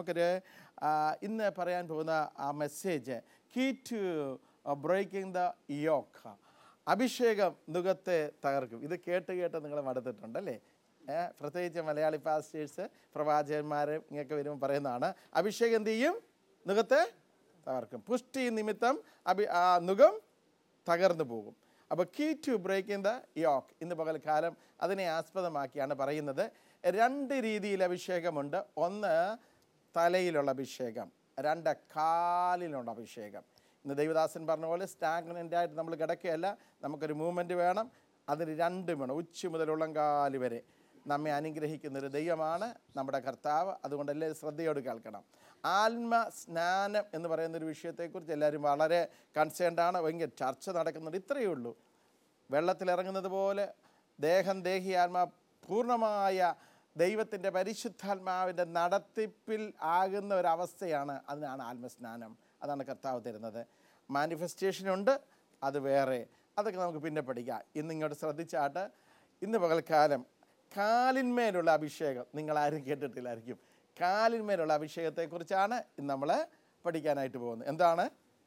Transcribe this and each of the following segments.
നമുക്കൊരു ആ, ഇന്ന് പറയാൻ പോകുന്ന ആ message key to breaking the yoke അഭിഷേകം നുഖത്തെ തകർക്കും ഇത് കേട്ട് കേട്ട് നിങ്ങൾ മടുത്തിട്ടുണ്ട് അല്ലേ ഏ, പ്രത്യേകിച്ച് മലയാളി പാസ്റ്റേഴ്സ് പ്രവാചകന്മാരും ഇങ്ങനെയൊക്കെ വരുമ്പോൾ പറയുന്നതാണ് അഭിഷേകം എന്ത് ചെയ്യും നുഖത്തെ തകർക്കും പുഷ്ടി നിമിത്തം അഭി ആ നുഖം തകർന്നു പോകും അപ്പോൾ key to breaking the yoke ഇന്ന് പകൽക്കാലം അതിനെ ആസ്പദമാക്കിയാണ് പറയുന്നത് രണ്ട് രീതിയിൽ അഭിഷേകമുണ്ട് ഒന്ന് തലയിലുള്ള അഭിഷേകം രണ്ട് കാലിലുള്ള അഭിഷേകം ഇന്ന് ദൈവദാസൻ പറഞ്ഞ പോലെ സ്റ്റാഗ്നൻ്റ് ആയിട്ട് നമ്മൾ കിടക്കുകയല്ല നമുക്കൊരു മൂവ്മെൻറ്റ് വേണം അതിന് രണ്ടും വേണം ഉച്ച മുതൽ ഉള്ളംകാല് വരെ നമ്മെ അനുഗ്രഹിക്കുന്ന ഒരു ദൈവമാണ് നമ്മുടെ കർത്താവ് അതുകൊണ്ട് എല്ലാവരും ശ്രദ്ധയോട് കേൾക്കണം ആത്മ സ്നാനം എന്ന് പറയുന്ന ഒരു വിഷയത്തെക്കുറിച്ച് എല്ലാവരും വളരെ കൺസേൺഡ് ആണ് ഭയങ്കര ചർച്ച നടക്കുന്നുണ്ട് ഇത്രയേ ഉള്ളൂ വെള്ളത്തിലിറങ്ങുന്നത് പോലെ ദേഹം ദേഹി ആത്മാ പൂർണ്ണമായ ദൈവത്തിൻ്റെ പരിശുദ്ധാത്മാവിൻ്റെ നടത്തിപ്പിൽ ആകുന്ന ഒരവസ്ഥയാണ് അതിനാണ് ആത്മസ്നാനം അതാണ് കർത്താവ് തരുന്നത് മാനിഫെസ്റ്റേഷൻ ഉണ്ട് അത് വേറെ അതൊക്കെ നമുക്ക് പിന്നെ പഠിക്കാം ഇന്ന് ഇങ്ങോട്ട് ശ്രദ്ധിച്ചാട്ട് ഇന്ന് പകൽക്കാലം കാലിന്മേലുള്ള അഭിഷേകം നിങ്ങൾ ആരും കേട്ടിട്ടില്ലായിരിക്കും കാലിന്മേലുള്ള അഭിഷേകത്തെക്കുറിച്ചാണ് ഇന്ന് നമ്മൾ പഠിക്കാനായിട്ട് പോകുന്നത് എന്താണ്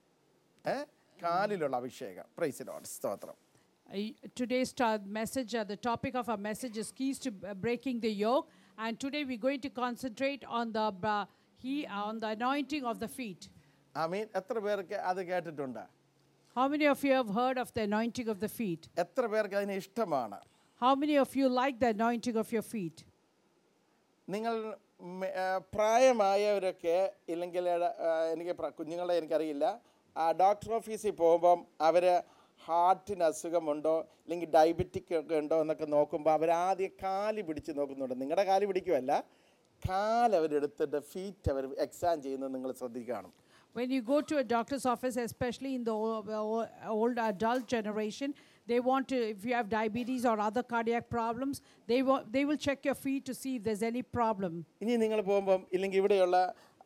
ഏ കാലിലുള്ള അഭിഷേകം പ്രൈസിലോട് സ്തോത്രം Uh, Today's ta- message, uh, the topic of our message is keys to uh, breaking the yoke. And today we're going to concentrate on the uh, he on the anointing of the feet. I mean എത്ര പേർക്ക് അത് കേട്ടിട്ടുണ്ട് How many of you have heard of the anointing of the feet? എത്ര പേർക്ക് അതിന് ഇഷ്ടമാണ് How many of you like the anointing of your feet? നിങ്ങൾ മ- ആ, പ്രായമായവരൊക്കെ ഇല്ലെങ്കിൽ ആ, എനിക്ക് പ്ര- കുഞ്ഞുങ്ങളെ എനിക്കറിയില്ല ആ ഡോക്ടർ ഓഫീസിൽ പോകുമ്പം അവർ ഹാർട്ടിന് അസുഖമുണ്ടോ അല്ലെങ്കിൽ ഡയബറ്റിക് ഒക്കെ ഉണ്ടോ എന്നൊക്കെ നോക്കുമ്പോൾ അവർ ആദ്യം കാല് പിടിച്ച് നോക്കുന്നുണ്ട് നിങ്ങളുടെ കാല് പിടിക്കുമല്ല കാല് അവരെടുത്തിട്ട് ഫീറ്റ് അവർ എക്സാം ചെയ്യുന്നത് നിങ്ങൾ ശ്രദ്ധിക്കണം When you go to a doctor's office, especially in the o- o- old adult generation, they want to, if you have diabetes or other cardiac problems, they, wa- they will check your feet to see if there's any problem. ഇനി നിങ്ങൾ പോകുമ്പം ഇല്ലെങ്കിൽ ഇവിടെയുള്ള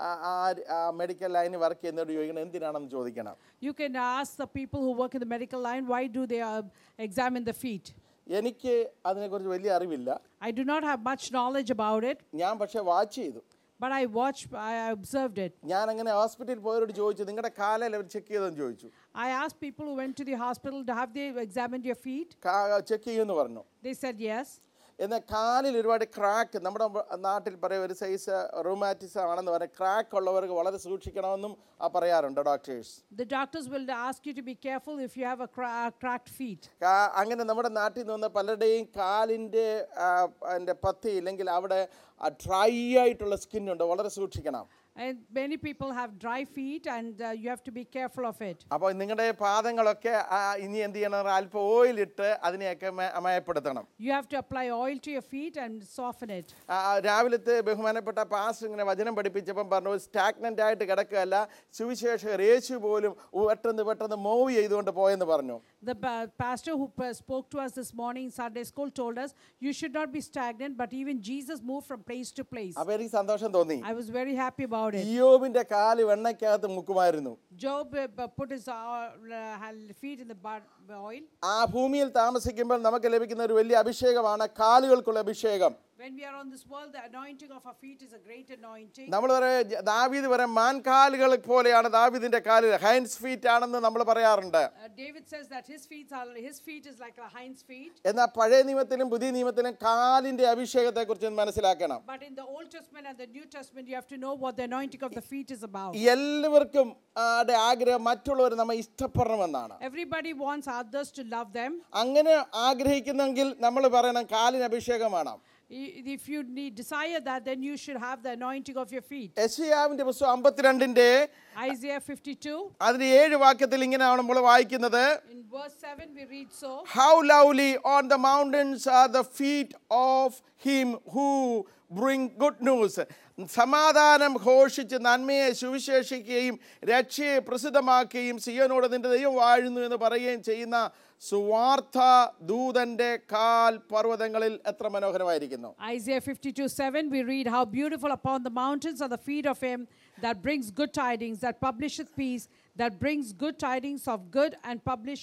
ആ medical ലൈനിൽ work ചെയ്യുന്നവരോട് ചോദിക്കണം എന്തിനാണെന്ന് ചോദിക്കണം You can ask the people who work in the medical line, why do they uh, examine the feet? എനിക്ക് അതിനെക്കുറിച്ച് വലിയ അറിവില്ല I do not have much knowledge about it, ഞാൻ പക്ഷേ വാച്ച് ചെയ്തു but I watched, I observed it. ഞാൻ അങ്ങനെ ഹോസ്പിറ്റലിൽ പോയവരോട് ചോദിച്ചു നിങ്ങളുടെ കാലിൽ അവർ ചെക്ക് ചെയ്തെന്ന് ചോദിച്ചു I asked people who went to the hospital, to have they examined your feet? Check ചെയ്യുമെന്ന് പറഞ്ഞു They said yes. എന്നാൽ കാലിൽ ഒരുപാട് ക്രാക്ക് നമ്മുടെ നാട്ടിൽ പറയും ഒരു സൈസ് റൂമാറ്റിസം ആണെന്ന് പറയും ക്രാക്ക് ഉള്ളവർക്ക് വളരെ സൂക്ഷിക്കണമെന്നും ആ പറയാറുണ്ട് doctors The doctors will ask you to be careful if you have a cra- cracked feet. കാ- അങ്ങനെ നമ്മുടെ നാട്ടിൽ നിന്ന് പലരുടെയും കാലിൻ്റെ അതിൻ്റെ പത്തി ഇല്ലെങ്കിൽ അവിടെ ഡ്രൈ ആയിട്ടുള്ള സ്കിന്നുണ്ട് വളരെ സൂക്ഷിക്കണം And many people have dry feet, and uh, you have to be careful of it. അപ്പോൾ നിങ്ങളുടെ പാദങ്ങളൊക്കെ ആ, ഇനി എന്ത് ചെയ്യണം അല്പം ഓയിലിട്ട് അതിനെയൊക്കെ മ- മയപ്പെടുത്തണം You have to apply oil to your feet and soften it. ആ, രാവിലത്തെ ബഹുമാനപ്പെട്ട പാസ്റ്റർ ഇങ്ങനെ വചനം പഠിപ്പിച്ചപ്പം പറഞ്ഞു സ്റ്റാഗ്നൻ്റ് ആയിട്ട് കിടക്കുകയല്ല സുവിശേഷകർ യേശു പോലും പെട്ടെന്ന് പെട്ടെന്ന് മൂവ് ചെയ്തുകൊണ്ട് പോയെന്ന് പറഞ്ഞു The pa- pastor who uh, spoke to us this morning in Sunday school told us you should not be stagnant, but even Jesus moved from place to place. അപ്പോൾ എനിക്ക് സന്തോഷം തോന്നി I was very happy about it. ഇയോബിന്റെ കാല് വെണ്ണയ്ക്കകത്ത് മുക്കുമായിരുന്നു Job uh, b- put his uh, uh, feet in the bar- oil. ആ ഭൂമിയിൽ താമസിക്കുമ്പോൾ നമുക്ക് ലഭിക്കുന്ന ഒരു വലിയ അഭിഷേകമാണ് കാലുകൾക്കുള്ള അഭിഷേകം When we are on this world, the anointing of our feet is a great anointing. നമ്മൾ പറയാം ദാവീദ് പറയാം മാൻകാലുകൾ പോലെയാണ് ദാവീദിന്റെ കാല് ഹൈൻസ് ഫീറ്റ് ആണെന്ന് നമ്മൾ പറയാറുണ്ട് Uh, David says that his feet are his feet is like a hind's feet. എന്നാൽ പഴയ നിയമത്തിലും പുതിയ നിയമത്തിലും കാലിന്റെ അഭിഷേകത്തെ കുറിച്ച് മനസ്സിലാക്കണം But in the Old Testament and the New Testament, you have to know what the anointing of the feet is about. എല്ലാവർക്കും ആടെ ആഗ്രഹം മറ്റുള്ളവർ നമ്മെ ഇഷ്ടപ്പെടണമെന്നാണ് Everybody wants others to love them. അങ്ങനെ ആഗ്രഹിക്കുന്നെങ്കിൽ നമ്മൾ പറയണം കാലിന് അഭിഷേകം വേണം I- If you need desire that, then you should have the anointing of your feet. യശയാവിന്റെ പുസ്തകം അമ്പത്തിരണ്ടിന്റെ Isaiah 52, അതിന്റെ ഏഴ് വാക്യത്തിൽ ഇങ്ങനെയാണ് നമ്മൾ വായിക്കുന്നത് in verse 7, we read so how lovely on the mountains are the feet of him who bring good news സമാധാനം ഘോഷിച്ച് നന്മയെ സുവിശേഷിക്കുകയും രക്ഷയെ പ്രസിദ്ധമാക്കുകയും സിയോനോട് നിന്റെ ദൈവം വാഴുന്നു എന്ന് പറയുകയും ചെയ്യുന്ന സുവാർത്ഥ ദൂതന്റെ കാൽ പർവ്വതങ്ങളിൽ എത്ര മനോഹരമായിരിക്കുന്നു Isaiah 52 7, we read, How beautiful upon the mountains are the feet of him that brings good tidings, that publisheth peace, that brings good tidings of good, and publisheth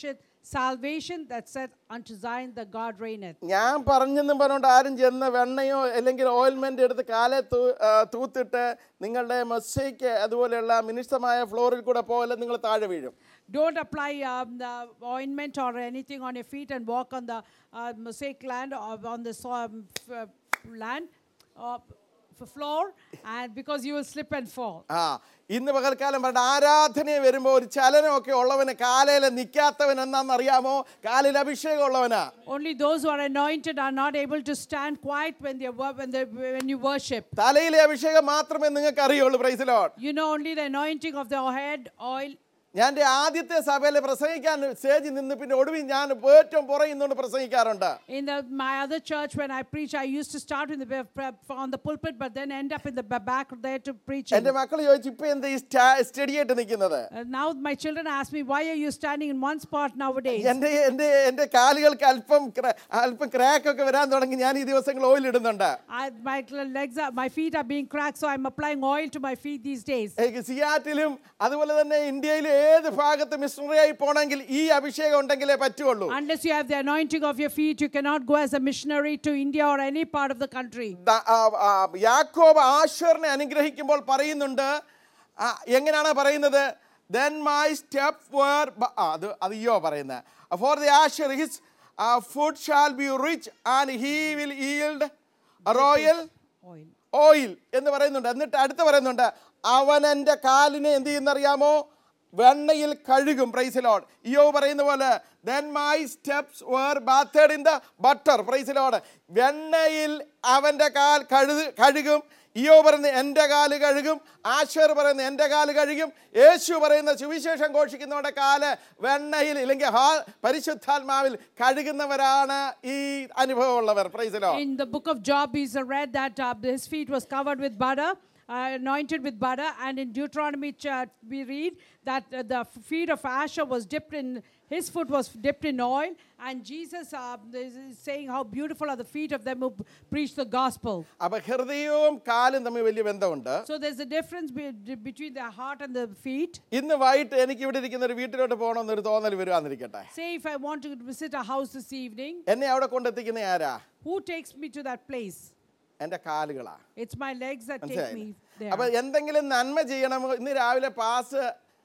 salvation that said unto Zion the God reigneth. ഞാൻ പറഞ്ഞെന്നും പറഞ്ഞുകൊണ്ട് ആരും ചെന്ന് വെണ്ണയോ അല്ലെങ്കിൽ ഓയിൽമെൻ്റ് എടുത്ത് കാലെ തൂ ആ, തൂത്തിട്ട് നിങ്ങളുടെ മെസ്സേക്ക് അതുപോലെയുള്ള മിനിഷ്ടമായ ഫ്ലോറിൽ കൂടെ പോകലെ നിങ്ങൾ താഴെ വീഴും Don't apply um, the ointment or anything on your feet and walk on the uh, mosaic land or on the so- um, f- uh, land or f- floor, and because you will slip and fall. ആ ഇന്ന് പകൽക്കാലം പറഞ്ഞ ആരാധനയെ വരുമ്പോൾ ഒരു ചലനമൊക്കെ ഉള്ളവന് കാലയിൽ നിൽക്കാത്തവൻ എന്നാണെന്നറിയാമോ കാലിൽ അഭിഷേകം ഉള്ളവനാ Only those who are anointed are not able to stand quiet when they wo- when they when you worship. തലയിലെ അഭിഷേകം മാത്രമേ നിങ്ങൾക്ക് അറിയുള്ളൂ പ്രൈസിലോട്ട് You know only the anointing of the head, oil. ഞാൻ എൻ്റെ ആദ്യത്തെ സഭയിൽ പ്രസംഗിക്കാൻ സ്റ്റേജിൽ നിന്ന് പിന്നെ ഒടുവിൽ ഞാൻ ഏറ്റവും പുറയുന്നുകൊണ്ട് പ്രസംഗിക്കാറുണ്ട് In the, my other church, when I preach, I used to start in the, be- pre- on the pulpit, but then end up in the ba- back there to preach. എൻ്റെ മക്കൾ ചോദിച്ചു ഇപ്പൊ എന്താ ഈ സ്റ്റഡി ആയിട്ട് നിൽക്കുന്നത് Uh, now my children ask me, why are you standing in one spot nowadays? എൻ്റെ എൻ്റെ എൻ്റെ കാലുകൾക്ക് അല്പം ക്ര- അല്പം ക്രാക്ക് ഒക്കെ വരാൻ തുടങ്ങി ഞാൻ ഈ ദിവസങ്ങൾ ഓയിൽ ഇടുന്നുണ്ട് I, my cl- legs are, my feet are being cracked, so I'm applying oil to my feet these days. എനിക്ക് സിയാറ്റിലും അതുപോലെ തന്നെ ഇന്ത്യയിലെ ഏത് ഭാഗത്ത് മിഷണറി ആയി പോണെങ്കിൽ ഈ അഭിഷേകം ഉണ്ടെങ്കിലേ പറ്റുള്ളൂ Unless you have the anointing of your feet, you cannot go as a missionary to India or any part of the country. The- ആ, ആ, യാക്കോബ് ആശ്വറിനെ അനുഗ്രഹിക്കുമ്പോൾ പറയുന്നുണ്ട് ആ, എങ്ങനെയാണ് പറയുന്നത് ദെൻ മൈ സ്റ്റെപ്പ് വേർ അത് അത് ഇയോ പറയുന്നത് for the Asher his food shall be rich and he will yield royal Oil. Oil എന്ന് പറയുന്നുണ്ട് എന്നിട്ട് അടുത്ത് പറയുന്നുണ്ട് അവൻ എൻ്റെ കാലിനെ എന്ത് ചെയ്യുന്നറിയാമോ വെണ്ണയിൽ കഴുകും പ്രൈസിലോട് ഇയോ പറയുന്ന പോലെ then my steps were bathed in the butter പ്രൈസിലോട് വെണ്ണയിൽ അവൻ്റെ കാൽ കഴുകു കഴുകും ഇയോ പറയുന്ന എൻ്റെ കാല് കഴുകും ആശർ പറയുന്ന എൻ്റെ കാല് കഴുകും യേശു പറയുന്ന സുവിശേഷം ഘോഷിക്കുന്നവരുടെ കാല് വെണ്ണയിൽ ഇല്ലെങ്കിൽ ഹാ പരിശുദ്ധാത്മാവിൽ കഴുകുന്നവരാണ് ഈ അനുഭവമുള്ളവർ പ്രൈസിലോ In the book of Job, he's read that uh, his feet was covered with butter, uh, anointed with butter, and in Deuteronomy ch- we read that uh, the feet of Asher was dipped in, his foot was dipped in oil, and Jesus uh, is is saying how beautiful are the feet of them who p- preach the gospel. അപ്പൊ ഹൃദയവും കാലും തമ്മിൽ വലിയ ബന്ധമുണ്ട് So there's a difference be- between the heart and the feet. ഇന്ന് വൈകിട്ട് എനിക്ക് ഇവിടെ ഇരിക്കുന്ന ഒരു വീട്ടിലോട്ട് പോകണമെന്നൊരു തോന്നൽ വരുവാന്നിരിക്കട്ടെ Say if I want to visit a house this evening, എന്നെ അവിടെ കൊണ്ടെത്തിക്കുന്ന ആരാ who takes me to that place? എൻ്റെ കാലുകളാ It's my legs that take മനസ്സിലായില്ലേ me അപ്പൊ there. എന്തെങ്കിലും നന്മ ചെയ്യണമോ ഇന്ന് രാവിലെ പാസ്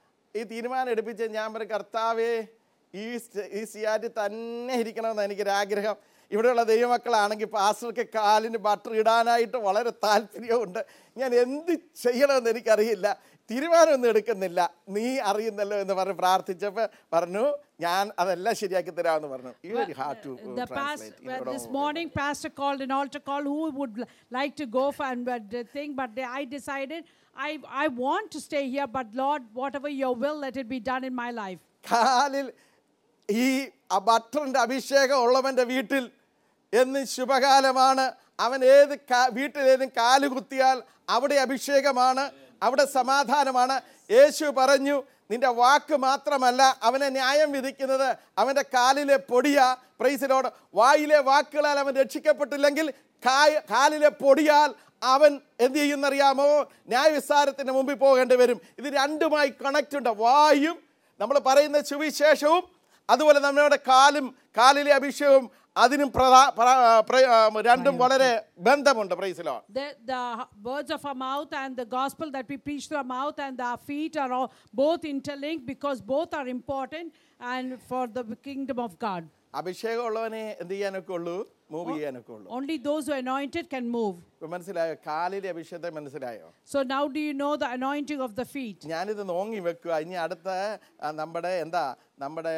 ഈ തീരുമാനം എടുപ്പിച്ച് ഞാൻ പറയും കർത്താവേ ഈ സ്റ്റ- ഈ സിയാറ്റ് തന്നെ ഇരിക്കണമെന്ന് എനിക്കൊരാഗ്രഹം ഇവിടെയുള്ള ദൈവമക്കളാണെങ്കിൽ പാസ്റ്റർക്ക് കാലിന് ബട്ടർ ഇടാനായിട്ട് വളരെ താല്പര്യമുണ്ട് ഞാൻ എന്ത് ചെയ്യണമെന്ന് എനിക്കറിയില്ല തീരുമാനമൊന്നും എടുക്കുന്നില്ല നീ അറിയുന്നല്ലോ എന്ന് പറഞ്ഞ് പ്രാർത്ഥിച്ചപ്പോൾ പറഞ്ഞു ഞാൻ അതെല്ലാം ശരിയാക്കി തരാമെന്ന് പറഞ്ഞു ഈ ഒരു heart to the past well, this morning pastor called an altar call who would l- like to go for and but the thing but they, i decided i i want to stay here but lord whatever your will let it be done in my life കാലിൽ ഈ ബട്ടറിൻ്റെ അഭിഷേകം ഉള്ളവൻ്റെ വീട്ടിൽ എന്ന് ശുഭകാലമാണ് അവൻ ഏത് കാ- വീട്ടിലേതും കാല് കുത്തിയാൽ അവിടെ അഭിഷേകമാണ് അവിടെ സമാധാനമാണ് യേശു പറഞ്ഞു നിന്റെ വാക്ക് മാത്രമല്ല അവനെ ന്യായം വിധിക്കുന്നത് അവൻ്റെ കാലിലെ പൊടിയാ പ്രൈസിലോട് വായിലെ വാക്കുകളാൽ അവൻ രക്ഷിക്കപ്പെട്ടില്ലെങ്കിൽ കായ- കാലിലെ പൊടിയാൽ അവൻ എന്ത് ചെയ്യുന്നറിയാമോ ന്യായവിസ്താരത്തിന് മുമ്പിൽ പോകേണ്ടി വരും ഇത് രണ്ടുമായി കണക്റ്റ് ഉണ്ട് വായും നമ്മൾ പറയുന്ന സുവിശേഷവും അതുപോലെ നമ്മുടെ കാലും കാലിലെ അഭിഷേകവും അതിനും പ്രധാ പ്ര- പ്ര- ആ, രണ്ടും വളരെ ബന്ധമുണ്ട് പ്രൈസിലോ the, the h- words of our mouth and the gospel that we preach through our mouth and our feet are all both interlinked because both are important and for the kingdom of god അഭിഷേകം ഉള്ളവനെ എന്ത് ചെയ്യാനൊക്കെ ഉള്ളൂ move ചെയ്യാനൊക്കെ ഉള്ളൂ only those who are anointed can move ഇപ്പൊ മനസ്സിലായോ കാലിലെ അഭിഷേകത്തെ മനസ്സിലായോ so now do you know the anointing of the feet ഞാനിത് നോങ്ങി വെക്കുക ഇനി അടുത്ത ആ, നമ്മുടെ എന്താ നമ്മുടെ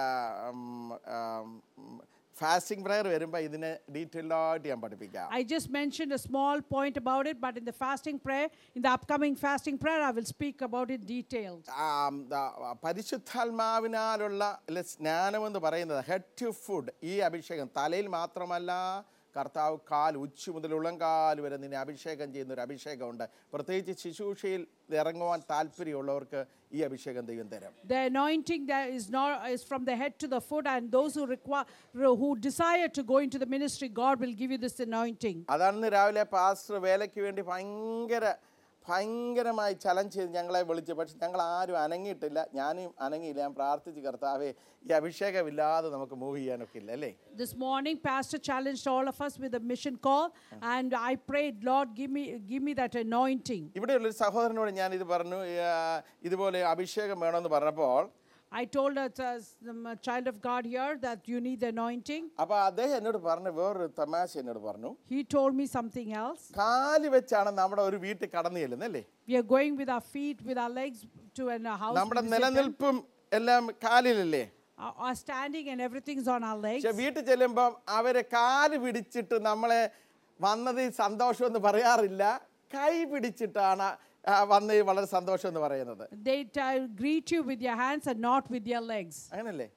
ഫാസ്റ്റിംഗ് പ്രയർ വരുമ്പോൾ ഇതിനെ ഡീറ്റെയിൽഡ് ആയിട്ട് ഞാൻ പഠിപ്പിക്കാം I just mentioned a small point about it, but in the fasting prayer, in the upcoming fasting prayer, I will speak about it detailed. ആം, ദാ, പരിശുദ്ധാത്മാവിനാലുള്ള അല്ലെ സ്നാനമെന്ന് പറയുന്നത് ഹെഡ് ടു ഫുഡ് ഈ അഭിഷേകം തലയിൽ മാത്രമല്ല കർത്താവ് കാൽ ഉച്ച മുതൽ ഉള്ളംകാൽ വരെ നിന്നെ അഭിഷേകം ചെയ്യുന്ന ഒരു അഭിഷേകമുണ്ട് പ്രത്യേകിച്ച് ശുശ്രൂഷയിൽ ഇറങ്ങുവാൻ താല്പര്യമുള്ളവർക്ക് ഈ അഭിഷേകം ദൈവം തരും The anointing that is not is from the head to the foot, and those who require who desire to go into the ministry, God will give you this anointing. അതാണ് ഇന്ന് രാവിലെ പാസ്റ്റർ വേലയ്ക്ക് വേണ്ടി ഭയങ്കര ഭയങ്കരമായി ചലഞ്ച് ചെയ്ത് ഞങ്ങളെ വിളിച്ചു പക്ഷെ ഞങ്ങൾ ആരും അനങ്ങിയിട്ടില്ല ഞാനും അനങ്ങിയില്ല ഞാൻ പ്രാർത്ഥിച്ച് കർത്താവേ ഈ അഭിഷേകമില്ലാതെ നമുക്ക് മൂവ് ചെയ്യാനൊക്കെ ഇല്ല അല്ലേ This morning, Pastor challenged all of us with a mission call, and I prayed, Lord, give me, give me that anointing. ഇവിടെയുള്ളൊരു സഹോദരനോട് ഞാൻ ഇത് പറഞ്ഞു ആ, ഇതുപോലെ അഭിഷേകം വേണമെന്ന് പറഞ്ഞപ്പോൾ I told a a child of God here that you need the anointing. അപ്പോൾ അദ്ദേഹം എന്നോട് പറഞ്ഞു വേറൊരു തമാശ എന്നോട് പറഞ്ഞു He told me something else. കാല് വെച്ചാണ് നമ്മുടെ ഒരു വീട്ടിൽ കടന്നു ചെല്ലുന്നത് അല്ലേ We are going with our feet, with our legs to an, a house. നമ്മുടെ we visit them. നിലനിൽപ്പും എല്ലാം കാലിലല്ലേ Our, our standing and everything's on our legs. പക്ഷെ വീട്ടിൽ ചെല്ലുമ്പം അവരെ കാല് പിടിച്ചിട്ട് നമ്മളെ വന്നതിൽ സന്തോഷം എന്ന് പറയാറില്ല കൈ പിടിച്ചിട്ടാണ് ആ, വന്നതിൽ വളരെ സന്തോഷം എന്ന് പറയുന്നത് They t- greet you with your hands and not with your legs. അങ്ങനല്ലേ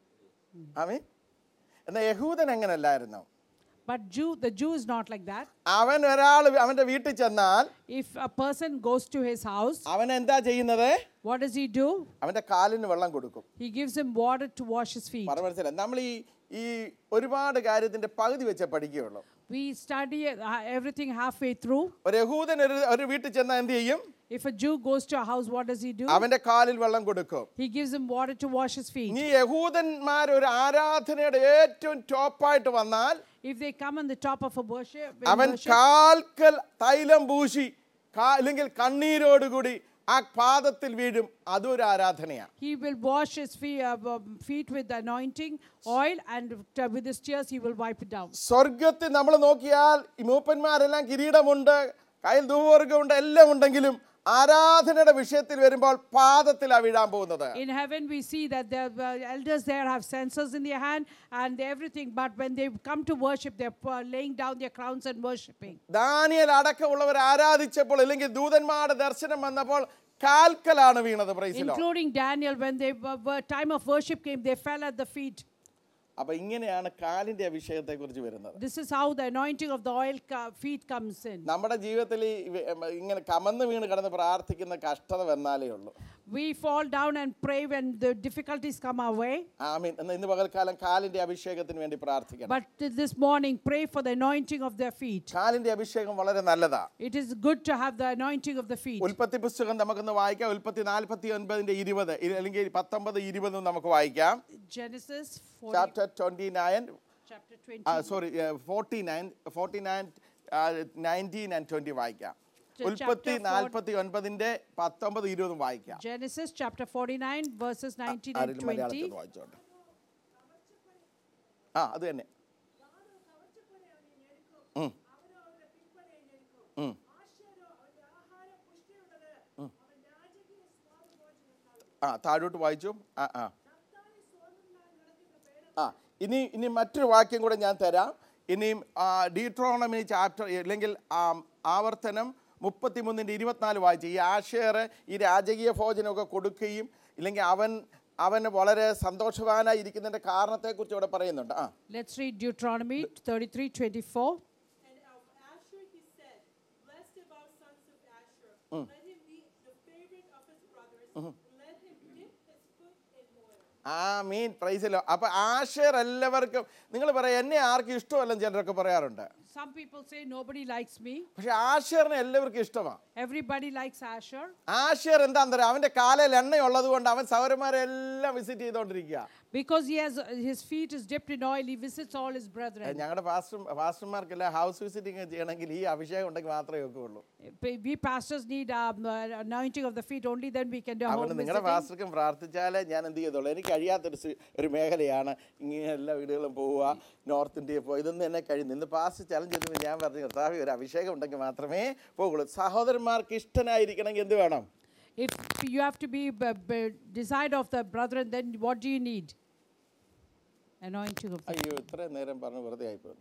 ആമീൻ എന്നാൽ യഹൂദൻ എങ്ങനല്ലായിരുന്നു But Jew, the Jew is not like that. അവൻ ഒരാൾ അവൻ്റെ വീട്ടിൽ ചെന്നാൽ If a person goes to his house, അവൻ എന്താ ചെയ്യുന്നത് what does he do? അവൻ്റെ കാലിന് വെള്ളം കൊടുക്കും He gives him water to wash his feet. പറ മനസ്സിലായി നമ്മൾ ഈ ഈ ഒരുപാട് കാര്യത്തിന്റെ പകുതി വെച്ചേ പഠിക്കുകയുള്ളൂ We study uh, everything halfway through. ഒരു യഹൂദൻ ഒരു ഒരു വീട്ടിൽ ചെന്നാൽ എന്ത് ചെയ്യും If a Jew goes to a house, what does he do? അവന്റെ കാലിൽ വെള്ളം കൊടുക്കും He gives him water to wash his feet. നീ യഹൂദന്മാർ ഒരു ആരാധനയുടെ ഏറ്റവും ടോപ്പായിട്ട് വന്നാൽ If they come on the top of a worship, in അവൻ worship, കാൽക്കൽ തൈലം പൂശി കാ- അല്ലെങ്കിൽ കണ്ണീരോടുകൂടി ആ പാദത്തിൽ വീഴും അതൊരു ആരാധനയാണ് he will wash his feet, uh, um, feet with the anointing oil, and t- with his tears he will wipe it down. സ്വർഗത്തിൽ നമ്മൾ നോക്കിയാൽ ഈ മൂപ്പന്മാരെല്ലാം കിരീടമുണ്ട് കയ്യിൽ ധൂവർഗമുണ്ട് എല്ലാം ഉണ്ടെങ്കിലും ആരാധനയുടെ വിഷയത്തിൽ വരുമ്പോൾ പാദത്തിലാണ് വീഴാൻ പോകുന്നത് In heaven, we see that the uh, elders there have censers in their hand and everything, but when they come to worship, they're uh, laying down their crowns and worshiping. Daniel അടക്കമുള്ളവർ ആരാധിച്ചപ്പോൾ അല്ലെങ്കിൽ ദൂതന്മാരുടെ ദർശനം വന്നപ്പോൾ കാൽക്കലാണ് വീണത് പ്രൈസിലോ Including Daniel, when they were, were- time of worship came, they fell at the feet. അപ്പൊ ഇങ്ങനെയാണ് കാലിന്റെ അഭിഷേകത്തെ കുറിച്ച് വരുന്നത് This is how the anointing of the oil co- feet comes in. നമ്മുടെ ജീവിതത്തിൽ ഈ വി- ഉം, ഇങ്ങനെ കമന്ന് വീണ് കിടന്ന് പ്രാർത്ഥിക്കുന്ന കഷ്ടത വന്നാലേ ഉള്ളൂ We fall down and pray when the difficulties come our way. ആമീൻ എന്ന് ഇന്ന് പകൽക്കാലം കാലിന്റെ അഭിഷേകത്തിന് വേണ്ടി പ്രാർത്ഥിക്കണം But this morning, pray for the anointing of their feet. കാലിന്റെ അഭിഷേകം വളരെ നല്ലതാ It is good to have the anointing of the feet. ഉൽപ്പത്തി പുസ്തകം നമുക്കൊന്ന് വായിക്കാം ഉൽപ്പത്തി നാൽപ്പത്തി ഒൻപതിന്റെ ഇരുപത് ഇ- അല്ലെങ്കിൽ പത്തൊമ്പത് ഇരുപതും നമുക്ക് വായിക്കാം Genesis 40, chapter twenty nine chapter 20. Sorry forty nine forty nine nineteen and twenty വായിക്കാം Ch- ഉൽപ്പത്തി chapter നാൽപ്പത്തി ഒൻപതിന്റെ പത്തൊമ്പത് ഇരുപതും വായിക്കാം Genesis chapter 49, verses 19 and ആരെങ്കിലും മലയാളത്തിൽ 20. വായിച്ചോട്ടെ ആ അത് തന്നെ ഉം. ഉം. ഉം. ആ താഴോട്ട് വായിച്ചു ആ ആ ആ ഇനി ഇനി മറ്റൊരു വാക്യം കൂടെ ഞാൻ തരാം ഇനിയും ഡീട്രോണമി ചാപ്റ്റർ അല്ലെങ്കിൽ ആ, ആവർത്തനം മുപ്പത്തിമൂന്നിൻ്റെ ഇരുപത്തിനാല് വായിച്ചു ഈ ആഷേർ ഈ രാജകീയ ഭോജനമൊക്കെ കൊടുക്കുകയും ഇല്ലെങ്കിൽ അവൻ അവന് വളരെ സന്തോഷവാനായി ഇരിക്കുന്നതിൻ്റെ കാരണത്തെക്കുറിച്ച് ഇവിടെ പറയുന്നുണ്ട് ആ Let's read Deuteronomy 33 24. And of Asher he said, Blessed of our sons of Asher, let him be the favorite of his brothers, let him dip his foot in oil. ആ മീൻ പ്രൈസല്ലോ അപ്പൊ ആഷേർ എല്ലാവർക്കും നിങ്ങൾ പറയാം എന്നെ ആർക്കും ഇഷ്ടമല്ലെന്ന് ചിലരൊക്കെ പറയാറുണ്ട് Some people say nobody likes me. പക്ഷെ ആഷേറിനെ എല്ലാവർക്കും ഇഷ്ടമാണ് Everybody likes Asher ആഷേർ എന്താന്ന് പറയാം അവന്റെ കാലയിൽ എണ്ണയുള്ളത് കൊണ്ട് അവൻ സൗരന്മാരെ എല്ലാം വിസിറ്റ് ചെയ്തുകൊണ്ടിരിക്കുക because he has his feet is dipped in oil. He visits all his brethren. ഞങ്ങളുടെ പാസ്റ്റർ പാസ്റ്റർമാർക്കെല്ലാം ഹൗസ് വിസിറ്റിംഗ് ചെയ്യണമെങ്കിൽ ഈ അഭിഷേകം ഉണ്ടെങ്കിൽ മാത്രമേ ഒക്കെയുള്ളൂ We pastors need um, uh, anointing of the feet. Only then we can do അതുകൊണ്ട് home നിങ്ങളുടെ visiting. പാസ്റ്റർക്കും പ്രാർത്ഥിച്ചാലേ ഞാൻ എന്ത് ചെയ്തോളൂ എനിക്ക് കഴിയാത്തൊരു സി- ഒരു മേഖലയാണ് ഇങ്ങനെ എല്ലാ വീടുകളും പോവുക നോർത്ത് ഇന്ത്യയിൽ പോവുക ഇതൊന്നും എന്നെ കഴിയുന്നു ഇന്ന് പാസ്റ്റ് ചലഞ്ച് ചെയ്തപ്പോൾ ഞാൻ പറഞ്ഞു കർത്താവ് ഒരു അഭിഷേകം ഉണ്ടെങ്കിൽ മാത്രമേ പോകുള്ളൂ സഹോദരന്മാർക്ക് ഇഷ്ടനായിരിക്കണമെങ്കിൽ എന്ത് വേണം If you have to be b- b- desired of the brethren, then what do you need? Anointing of the അയ്യോ ഇത്രയും നേരം പറഞ്ഞ് വെറുതെ ആയിപ്പോയി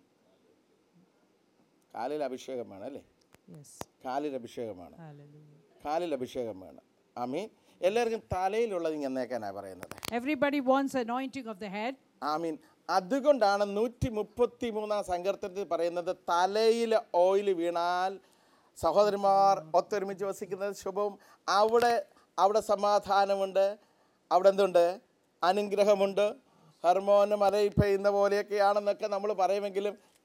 കാലിൽ അഭിഷേകം വേണം അല്ലേ yes. കാലിൽ അഭിഷേകമാണ് Hallelujah. കാലിൽ അഭിഷേകം വേണം ആമീൻ എല്ലാവർക്കും തലയിലുള്ളത് ഇങ്ങനേക്കാനാണ് പറയുന്നത് Everybody wants anointing of the head. ആമീൻ അതുകൊണ്ടാണ് നൂറ്റി മുപ്പത്തി മൂന്നാം സങ്കീർത്തനത്തിൽ പറയുന്നത് തലയിൽ ഓയിൽ വീണാൽ സഹോദരന്മാർ ഒത്തൊരുമിച്ച് വസിക്കുന്നത് ശുഭവും അവിടെ അവിടെ സമാധാനമുണ്ട് അവിടെ എന്തുണ്ട് അനുഗ്രഹമുണ്ട് ഹർമോന് മലയിൽ പെയ്യുന്ന പോലെയൊക്കെയാണെന്നൊക്കെ നമ്മൾ പറയുമെങ്കിലും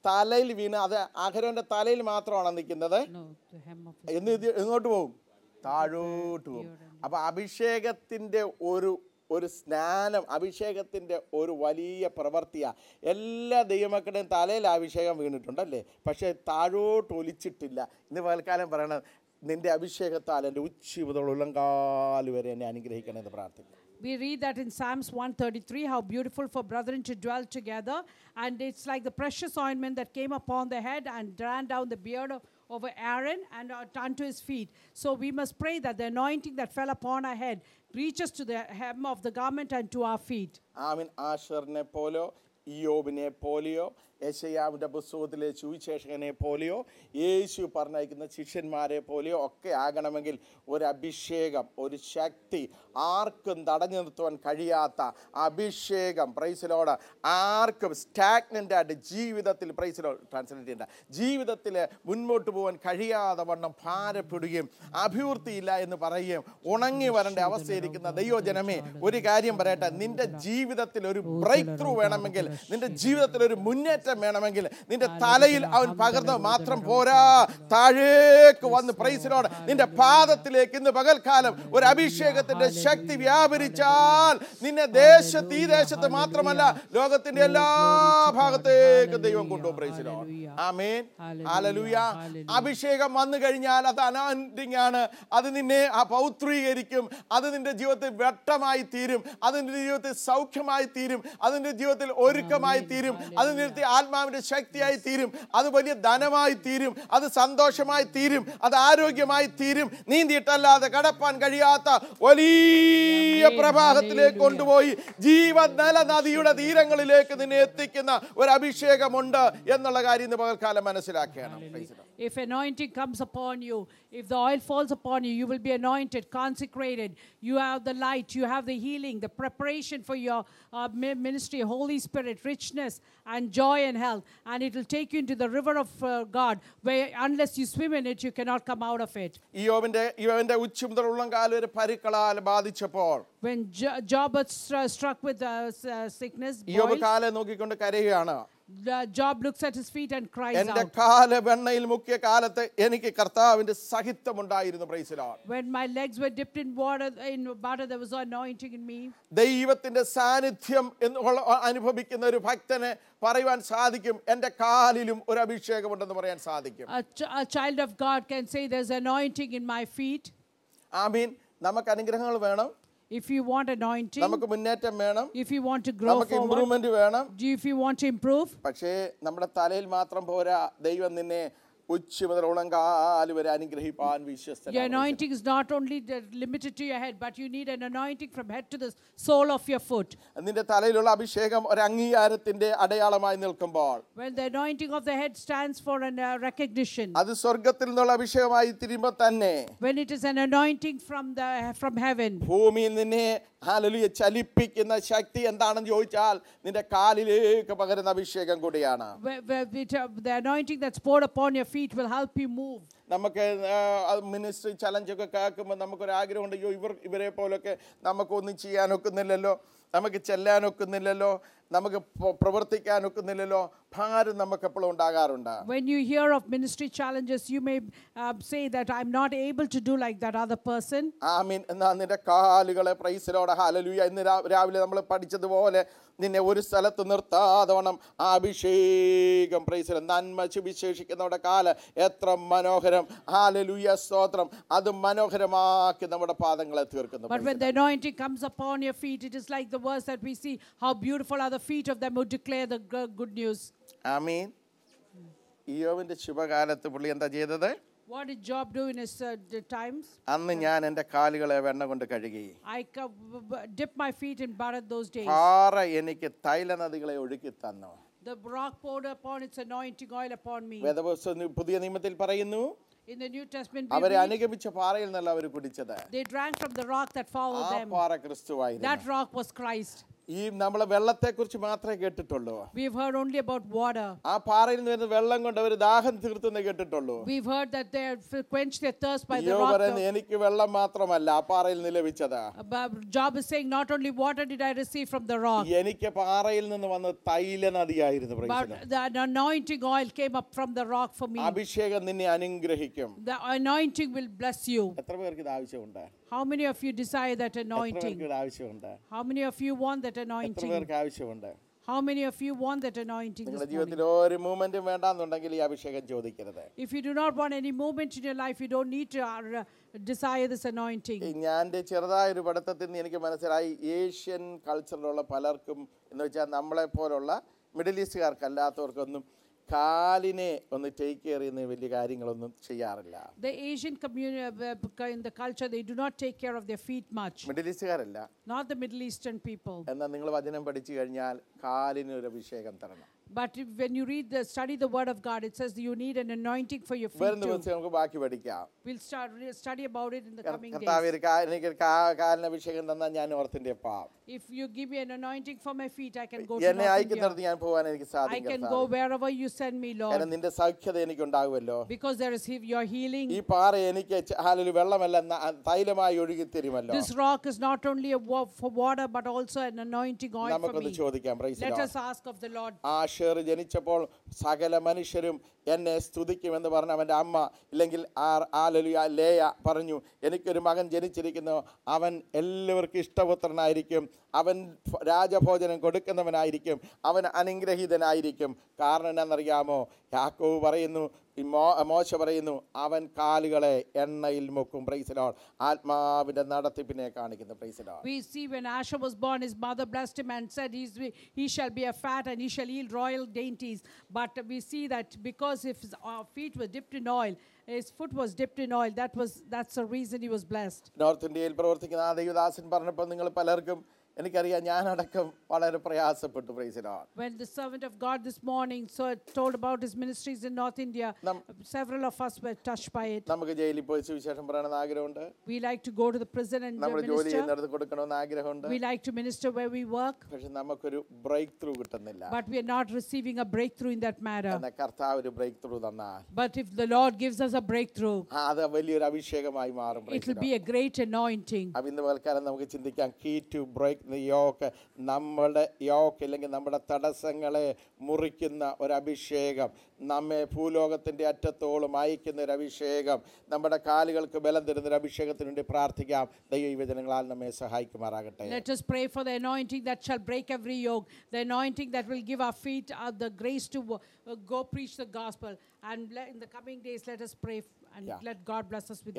തലയിൽ വീണ് അത് അഹരോന്റെ തലയിൽ മാത്രമാണ് നിൽക്കുന്നത് No, the hem of എന്ന് ഇത് എങ്ങോട്ട് പോകും താഴോട്ട് പോകും അപ്പൊ അഭിഷേകത്തിന്റെ ഒരു ഒരു സ്നാനം അഭിഷേകത്തിന്റെ ഒരു വലിയ പ്രവൃത്തിയാ എല്ലാ ദൈവമക്കളുടെയും തലയിൽ അഭിഷേകം വീണിട്ടുണ്ടല്ലേ പക്ഷെ താഴോട്ട് ഒലിച്ചിട്ടില്ല ഇന്ന് പകൽക്കാലം പറയണത് നിന്റെ അഭിഷേകത്താൽ എൻ്റെ ഉച്ചി മുതൽ ഉള്ളംകാല് വരെ എന്നെ അനുഗ്രഹിക്കണമെന്ന് പ്രാർത്ഥിക്കും We read that in Psalms 133 how beautiful for brethren to dwell together. And it's like the precious ointment that came upon the head and ran down the beard of, over Aaron and uh, unto his feet. So we must pray that the anointing that fell upon our head reaches to the hem of the garment and to our feet. ആമിൻ ആഷറിനെ പോലെയോ ഇയോബിനെ പോലെയോ യശയാവിൻ്റെ പുസ്തകത്തിലെ സുവിശേഷകനെ പോലെയോ യേശു പറഞ്ഞയക്കുന്ന ശിഷ്യന്മാരെ പോലെയോ ഒക്കെ ആകണമെങ്കിൽ ഒരു അഭിഷേകം ഒരു ശക്തി ആർക്കും തടഞ്ഞു നിർത്തുവാൻ കഴിയാത്ത അഭിഷേകം പ്രൈസിലോട് ആർക്കും സ്റ്റാഗ്നൻ്റ് ആയിട്ട് ജീവിതത്തിൽ പ്രൈസിലോ ട്രാൻസ്ലേറ്റ് ചെയ്യേണ്ട ജീവിതത്തിൽ മുൻപോട്ട് പോകാൻ കഴിയാതെ വണ്ണം ഭാരപ്പെടുകയും അഭിവൃദ്ധിയില്ല എന്ന് പറയുകയും ഉണങ്ങി വരേണ്ട അവസ്ഥയിരിക്കുന്ന ദൈവജനമേ ഒരു കാര്യം പറയട്ടെ നിന്റെ ജീവിതത്തിൽ ഒരു ബ്രേക്ക് ത്രൂ വേണമെങ്കിൽ നിന്റെ ജീവിതത്തിൽ ഒരു മുന്നേറ്റം വേണമെങ്കിൽ നിന്റെ തലയിൽ അവൻ പകർന്നത് മാത്രം പോരാ താഴേക്ക് വന്ന് പ്രൈസിനോട് നിന്റെ പാദത്തിലേക്ക് ഇന്ന് പകൽക്കാലം ഒരു അഭിഷേകത്തിന്റെ ശക്തി വ്യാപരിച്ചാൽ നിന്നെ ദേശത്ത് ഈ ദേശത്ത് മാത്രമല്ല ലോകത്തിന്റെ എല്ലാ ഭാഗത്തേക്കും ദൈവം കൊണ്ടുപോകും പ്രൈസിനോട് ആമേൻ ഹല്ലേലൂയ അഭിഷേകം വന്നു കഴിഞ്ഞാൽ അത് അനാൻഡിങ് ആണ് അത് നിന്നെ ആ പൗത്രീകരിക്കും അത് നിന്റെ ജീവിതത്തിൽ വെട്ടമായി തീരും അത് നിന്റെ ജീവിതത്തിൽ സൗഖ്യമായി തീരും അത് നിന്റെ ജീവിതത്തിൽ ഒരുക്കമായി തീരും അത് നിന്റെ ജീവിതത്തിൽ ആത്മാവിന്റെ ശക്തിയായി തീരും അത് വലിയ ധനമായി തീരും അത് സന്തോഷമായി തീരും അത് ആരോഗ്യമായി തീരും നീന്തിയിട്ടല്ലാതെ കടപ്പാൻ കഴിയാത്ത വലിയ പ്രവാഹത്തിലേക്ക് കൊണ്ടുപോയി ജീവനല നദിയുടെ തീരങ്ങളിലേക്ക് നിന്നെ എത്തിക്കുന്ന ഒരു അഭിഷേകമുണ്ട് എന്നുള്ള കാര്യം ഇന്ന് പകൽക്കാലം മനസ്സിലാക്കുകയാണ് Praise the Lord. If anointing comes upon you, if the oil falls upon you, you will be anointed, consecrated. You have the light, you have the healing, the preparation for your uh, mi- ministry, Holy Spirit, richness and joy and health. And it will take you into the river of uh, God, where unless you swim in it, you cannot come out of it. ഇയോവിന്റെ ഇവന്റെ ഉച്ച മുതൽ ഉള്ളം കാലം ഒരു പരുക്കളാൽ ബാധിച്ചപ്പോൾ When Jo- Job was stru- struck with uh, s- uh, sickness, ഇയോബ് boils, കാലെ നോക്കിക്കൊണ്ട് കരയുകയാണ് the Job looks at his feet and cries എന്റെ out. കാല് വെണ്ണയിൽ മുക്കിയ കാലത്ത് എനിക്ക് കർത്താവിന്റെ സഹിത്വമുണ്ടായിരുന്നു പ്രൈസിലാണ് When my legs were dipped in water, in butter, there was anointing in me. ദൈവത്തിന്റെ സാന്നിധ്യം എന്നുള്ള അനുഭവിക്കുന്ന ഒരു ഭക്തന് പറയുവാൻ സാധിക്കും എൻ്റെ കാലിലും ഒരു അഭിഷേകമുണ്ടെന്ന് പറയാൻ സാധിക്കും A, ch- a child of God can say, There's anointing in my feet. ആമീൻ നമുക്ക് അനുഗ്രഹങ്ങൾ വേണം If you want anointing, നമുക്ക് മുന്നേറ്റം വേണം if you want to grow നമുക്ക് forward, ഇമ്പ്രൂവ്മെന്റ് വേണം do- if you want to improve, പക്ഷേ നമ്മുടെ തലയിൽ മാത്രം പോരാ ദൈവം നിന്നെ ഉച്ച മുതൽ ഉളങ്കാല് വരെ അനുഗ്രഹിപ്പാൻ your വിശ്വസ്തനാണ് anointing is not only the- limited to your head, but you need an anointing from head to the sole of your foot. നിന്റെ തലയിലുള്ള അഭിഷേകം ഒരു അംഗീകാരത്തിന്റെ അടയാളമായി നിൽക്കുമ്പോൾ When the anointing of the head stands for an uh, recognition, അത് സ്വർഗത്തിൽ നിന്നുള്ള അഭിഷേകമായി തീരുമ്പോൾ തന്നെ when it is an anointing from the from heaven, ഭൂമിയിൽ നിന്നെ ഹാലലിയ ചലിപ്പിക്കുന്ന ശക്തി എന്താണെന്ന് ചോദിച്ചാൽ നിന്റെ കാലിലേക്ക് പകരുന്ന അഭിഷേകം കൂടിയാണ് where, where it, uh, the anointing that's poured upon your feet will help you move. നമുക്ക് മിനിസ്ട്രി ചലഞ്ചൊക്കെ കേൾക്കുമ്പോൾ നമുക്കൊരു ആഗ്രഹമുണ്ട് അയ്യോ ഇവർ ഇവരെ പോലൊക്കെ നമുക്കൊന്നും ചെയ്യാനൊക്കുന്നില്ലല്ലോ നമുക്ക് ചെല്ലാനൊക്കുന്നില്ലല്ലോ നമുക്ക് പ്ര- പ്രവർത്തിക്കാനൊക്കുന്നില്ലല്ലോ ഭാരം നമുക്ക് എപ്പോഴും ഉണ്ടാകാറുണ്ട് When you hear of ministry challenges, you may um, say that I'm not able to do like that other person. ആമീൻ എന്നാ നിന്റെ കാലുകളെ പ്രൈസിലോടെ ഹാലലുയ ഇന്ന് രാ- രാവിലെ നമ്മൾ പഠിച്ചതുപോലെ നിന്നെ ഒരു സ്ഥലത്ത് നിർത്താതെ വണ്ണം ആ അഭിഷേകം പ്രൈസിൽ നന്മ വിശേഷിക്കുന്നവരുടെ കാല് എത്ര മനോഹരം ഹാലലുയ സ്തോത്രം അത് മനോഹരമാക്കി നമ്മുടെ പാദങ്ങളെ തീർക്കുന്നു But when the anointing comes upon your feet, it is like the verse that we see how beautiful are the feet of them who declare the g- good news. ആമീൻ ഇയോവിന്റെ ശുഭകാലത്ത് പുള്ളി എന്താ ചെയ്തത് What did Job do in his uh, d- times? അന്ന് ഞാൻ എൻ്റെ കാലുകളെ വെണ്ണ കൊണ്ട് കഴുകി I co- b- b- dipped my feet in butter those days. പാറ എനിക്ക് തൈല നദികളെ ഒഴുക്കി തന്നു The rock poured upon its anointing oil upon me. വേദപുസ്തകം പുതിയ നിയമത്തിൽ പറയുന്നു In the New Testament, we അവരെ read, അനുഗമിച്ച പാറയിൽ നിന്നല്ല അവർ കുടിച്ചത് they drank from the rock that ആ followed them. പാറ ക്രിസ്തുവായിരുന്നു That rock was Christ. ഈ നമ്മൾ വെള്ളത്തെക്കുറിച്ച് മാത്രമേ കേട്ടിട്ടുള്ളൂ We've heard only about water. ആ പാറയിൽ നിന്ന് വരുന്ന വെള്ളം കൊണ്ട് അവർ ദാഹം തീർത്തെന്ന് കേട്ടിട്ടുള്ളൂ We've heard that they have quenched their thirst by the യോ rock. പറയുന്നു എനിക്ക് വെള്ളം മാത്രമല്ല ആ പാറയിൽ നിന്ന് ലഭിച്ചത് But Job is saying, not only water did I receive from the rock, എനിക്ക് പാറയിൽ നിന്ന് വന്ന് തൈല നദിയായിരുന്നു praise the Lord. but the anointing oil came up from the rock for me. അഭിഷേകം നിന്നെ അനുഗ്രഹിക്കും The anointing will bless you. എത്ര പേർക്ക് ഇത് ആവശ്യമുണ്ട് How many of you desire that എത്ര anointing? പേർക്ക് ഇത് ആവശ്യമുണ്ട് How many of you want that എത്ര anointing? പേർക്ക് ആവശ്യമുണ്ട് How many of you want that anointing നിങ്ങളുടെ this morning? ജീവിതത്തിൽ ഒരു മൂവ്മെന്റും വേണ്ടാന്നുണ്ടെങ്കിൽ ഈ അഭിഷേകം ചോദിക്കരുത് If you do not want any movement in your life, you don't need to uh, desire this anointing. ഈ ഞാൻ എൻ്റെ ചെറുതായ ഒരു പഠിത്തത്തിൽ നിന്ന് എനിക്ക് മനസ്സിലായി ഏഷ്യൻ കൾച്ചറിലുള്ള പലർക്കും എന്ന് വെച്ചാൽ നമ്മളെ പോലുള്ള മിഡിൽ ഈസ്റ്റുകാർക്കല്ലാത്തവർക്കൊന്നും കാലിനെ ഒന്ന് ടേക്ക് കെയർ ചെയ്യുന്ന വലിയ കാര്യങ്ങളൊന്നും ചെയ്യാറില്ല The Asian community, in the culture, they do not take care of their feet much. Middle ഈസ്റ്റുകാരല്ല Not the Middle Eastern people. എന്നാൽ നിങ്ങൾ വചനം പഠിച്ചു കഴിഞ്ഞാൽ കാലിന് ഒരു അഭിഷേകം തരണം But if, when you read the study the Word of God, it says you need an anointing for your feet വരും too. ദിവസം നമുക്ക് ബാക്കി പഠിക്കാം We'll start re- study about it in the coming കർത്താവ് days. ഒരു കാ- എനിക്ക് ഒരു കാ- കാലിന് അഭിഷേകം തന്നാൽ ഞാൻ ഓർത്തിൻ്റെ palm If you give me an anointing for my feet, I can go to എന്നെ North India. അയക്കുന്നിടത്ത് ഞാൻ പോകാൻ എനിക്ക് I സാധിക്കും can go wherever you send me, കാരണം Lord, നിന്റെ സൗഖ്യത എനിക്കുണ്ടാകുമല്ലോ because there is he- your healing. ഈ പാറ എനിക്ക് ച- ഹാലൊരു വെള്ളമല്ല ന- തൈലമായി ഒഴുകി തരുമല്ലോ This rock is not only a wa- for water, but also an anointing oil for നമുക്കൊന്ന് me. ചോദിക്കാം praise the Let Lord. us ask of the Lord. Asher ജനിച്ചപ്പോൾ സകല മനുഷ്യരും എന്നെ സ്തുതിക്കുമെന്ന് പറഞ്ഞ അവൻ്റെ അമ്മ ഇല്ലെങ്കിൽ ആർ ആലലുയ ലേയ പറഞ്ഞു എനിക്കൊരു മകൻ ജനിച്ചിരിക്കുന്നു അവൻ എല്ലാവർക്കും ഇഷ്ടപുത്രനായിരിക്കും അവൻ ഭ- രാജഭോജനം കൊടുക്കുന്നവനായിരിക്കും അവൻ അനുഗ്രഹീതനായിരിക്കും കാരണം എന്നാണെന്നറിയാമോ യാക്കോവ് പറയുന്നു ഈ മോ മോശ പറയുന്നു അവൻ കാലുകളെ എണ്ണയിൽ മുക്കും പ്രൈസലോൾ ആത്മാവിൻ്റെ നടത്തിപ്പിനെ കാണിക്കുന്നു പ്രൈസലോൾ We see when Asher was born, his mother blessed him and said, He's, He shall be a fat and he shall eat royal dainties. But we see that because if his uh, feet were dipped in oil, his foot was dipped in oil, that was, that's the reason he was blessed. North ഇന്ത്യയിൽ പ്രവർത്തിക്കുന്ന ആ ദൈവദാസൻ പറഞ്ഞപ്പോൾ നിങ്ങൾ പലർക്കും എനിക്കറിയാം ഞാനടക്കം വളരെ പ്രയാസപ്പെട്ടു പ്രൈസിലാണ് When the servant of God this morning so told about his ministries in North India, Nam- several of us were touched by it. നമുക്ക് ജയിലിൽ പോയി സുവിശേഷം പറയണമെന്ന് ആഗ്രഹമുണ്ട് We like to go to the prison and uh, നമ്മൾ ജോലി minister. ചെയ്യുന്നിടത്ത് കൊടുക്കണമെന്ന് ആഗ്രഹമുണ്ട് We like to minister where we work, പക്ഷെ നമുക്കൊരു ബ്രേക്ക് ത്രൂ കിട്ടുന്നില്ല but we are not receiving a breakthrough in that matter. എന്ന കർത്താവ് ഒരു ബ്രേക്ക് ത്രൂ തന്നാൽ But if the Lord gives us a breakthrough, ആ, അത് വലിയൊരു അഭിഷേകമായി മാറും it will be a great anointing. അപ്പം ഇന്ന് പൽക്കാലം നമുക്ക് ചിന്തിക്കാം key to break the yoke നമ്മുടെ യോക്ക് അല്ലെങ്കിൽ നമ്മുടെ തടസ്സങ്ങളെ മുറിക്കുന്ന ഒരു അഭിഷേകം നമ്മെ ഭൂലോകത്തിൻ്റെ അറ്റത്തോളം അയക്കുന്ന ഒരു അഭിഷേകം നമ്മുടെ കാലുകൾക്ക് ബലം തരുന്ന ഒരു അഭിഷേകത്തിന് വേണ്ടി പ്രാർത്ഥിക്കാം ദൈവവചനങ്ങളാൽ നമ്മെ സഹായിക്കുമാറാകട്ടെ Let us pray for the anointing that shall break every yoke, the anointing that will give our feet uh, the grace to wo- uh, go preach the gospel. And le- in the coming days, let us pray f- and Yeah. let God bless us with